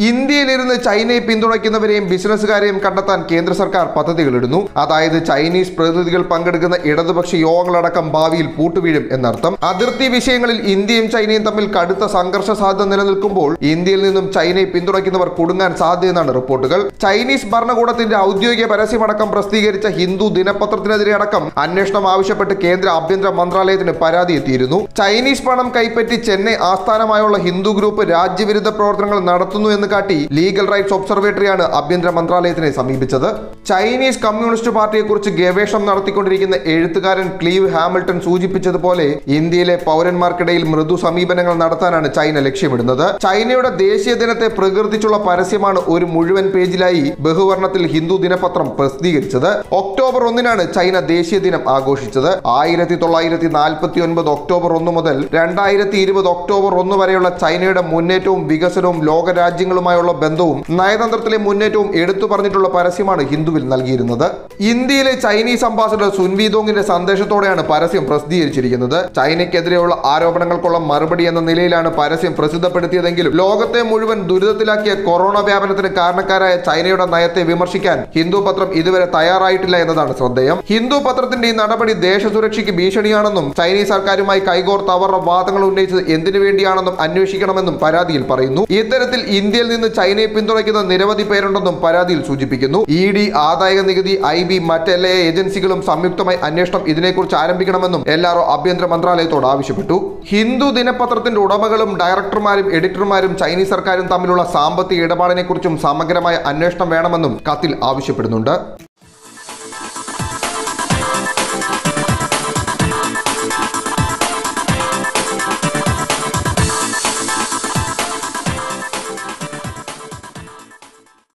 ഇന്ത്യയിലിരുന്ന് ചൈനയെ പിന്തുണയ്ക്കുന്നവരെയും ബിസിനസ്സുകാരെയും കണ്ടെത്താൻ കേന്ദ്ര സർക്കാർ പദ്ധതികളിടുന്നു അതായത് ചൈനീസ് പ്രതിനിധികൾ പങ്കെടുക്കുന്ന ഇടതുപക്ഷ യോഗങ്ങളടക്കം ഭാവിയിൽ പൂട്ടുവീഴും എന്നർത്ഥം അതിർത്തി വിഷയങ്ങളിൽ ഇന്ത്യയും ചൈനയും തമ്മിൽ കടുത്ത സംഘർഷ സാധ്യത നിലനിൽക്കുമ്പോൾ ഇന്ത്യയിൽ നിന്നും ചൈനയെ പിന്തുണയ്ക്കുന്നവർ കുടുങ്ങാൻ സാധ്യതയെന്നാണ് റിപ്പോർട്ടുകൾ ചൈനീസ് ഭരണകൂടത്തിന്റെ ഔദ്യോഗിക പരസ്യമടക്കം പ്രസിദ്ധീകരിച്ച ഹിന്ദു ദിനപത്രത്തിനെതിരെ അടക്കം അന്വേഷണം ആവശ്യപ്പെട്ട് കേന്ദ്ര ആഭ്യന്തര മന്ത്രാലയത്തിന് പരാതി എത്തിയിരുന്നു ചൈനീസ് പണം കൈപ്പറ്റി ചെന്നൈ ആസ്ഥാനമായുള്ള ഹിന്ദു ഗ്രൂപ്പ് രാജ്യവിരുദ്ധ പ്രവർത്തനങ്ങൾ നടത്തുന്നു എന്ന് കാട്ടി ലീഗൽ റൈറ്റ്സ് ഒബ്സർവേറ്ററിയാണ് ആഭ്യന്തര മന്ത്രാലയത്തിനെ സമീപിച്ചത് ചൈനീസ് കമ്മ്യൂണിസ്റ്റ് പാർട്ടിയെക്കുറിച്ച് ഗവേഷണം നടത്തിക്കൊണ്ടിരിക്കുന്ന എഴുത്തുകാരൻ ക്ലീവ് ഹാമിൽട്ടൺ സൂചിപ്പിച്ചതുപോലെ ഇന്ത്യയിലെ പൗരന്മാർക്കിടയിൽ മൃദു സമീപനങ്ങൾ നടത്താനാണ് ചൈന ലക്ഷ്യമിടുന്നത് ചൈനയുടെ ദേശീയ ദിനത്തെ പ്രകീർത്തിച്ചുള്ള പരസ്യമാണ് ഒരു മുഴുവൻ പേജിലായി ബഹുവർണത്തിൽ ഹിന്ദു ദിനപത്രം പ്രസിദ്ധീകരിച്ചത് ഒക്ടോബർ ഒന്നിനാണ് ചൈന ദേശീയ ദിനം ആഘോഷിച്ചത് ആയിരത്തി തൊള്ളായിരത്തി നാൽപ്പത്തി ഒൻപത് ഒക്ടോബർ ഒന്ന് മുതൽ രണ്ടായിരത്തി ഇരുപത് ഒക്ടോബർ ഒന്ന് വരെയുള്ള ചൈനയുടെ മുന്നേറ്റവും വികസനവും ലോകരാജ്യങ്ങളുമായുള്ള ബന്ധവും നയതന്ത്രത്തിലെ മുന്നേറ്റവും എടുത്തു പറഞ്ഞിട്ടുള്ള പരസ്യമാണ് ഹിന്ദുവിൽ നൽകിയിരുന്നത് ഇന്ത്യയിലെ ചൈനീസ് അംബാസഡർ സുൻവീദോങ്ങിന്റെ സന്ദേശത്തോടെയാണ് പരസ്യം പ്രസിദ്ധീകരിച്ചിരിക്കുന്നത് ചൈനയ്ക്കെതിരെയുള്ള ആരോപണങ്ങൾക്കുള്ള മറുപടി എന്ന നിലയിലാണ് പരസ്യം പ്രസിദ്ധപ്പെടുത്തിയതെങ്കിലും ലോകത്തെ മുഴുവൻ ദുരിതത്തിലാക്കിയ കൊറോണ വ്യാപനത്തിന് കാരണക്കാരായ ചൈനയുടെ നയത്തെ വിമർശിക്കാൻ ഹിന്ദു പത്രം ഇതുവരെ തയ്യാറായിട്ടില്ല എന്നതാണ് ശ്രദ്ധേയം ഹിന്ദു പത്രത്തിന്റെ ഈ നടപടി ദേശസുരക്ഷയ്ക്ക് ഭീഷണിയാണെന്നും ചൈനീസ് സർക്കാരുമായി കൈകോർത്ത് അവരുടെ വാദങ്ങൾ ഉന്നയിച്ചത് എന്തിനു വേണ്ടിയാണെന്നും അന്വേഷിക്കണമെന്നും പരാതിയിൽ പറയുന്നു ഇത്തരത്തിൽ ഇന്ത്യയിൽ നിന്ന് ചൈനയെ പിന്തുണയ്ക്കുന്ന നിരവധി പേരുണ്ടെന്നും പരാതിയിൽ സൂചിപ്പിക്കുന്നു ഇ ഡി ആദായ നികുതി ഐ ബി മറ്റെല്ലാ ഏജൻസികളും സംയുക്തമായി അന്വേഷണം ഇതിനെക്കുറിച്ച് ആരംഭിക്കണമെന്നും എല്ലാറോ ആഭ്യന്തര മന്ത്രാലയത്തോട് ആവശ്യപ്പെട്ടു ഹിന്ദു ദിനപത്രത്തിന്റെ ഉടമകളും ഡയറക്ടർമാരും എഡിറ്റർമാരും ചൈനീസ് സർക്കാരും തമ്മിലുള്ള സാമ്പത്തിക ഇടപാടിനെക്കുറിച്ചും സമഗ്രമായ അന്വേഷണം വേണമെന്നും കത്തിൽ ആവശ്യപ്പെടുന്നുണ്ട്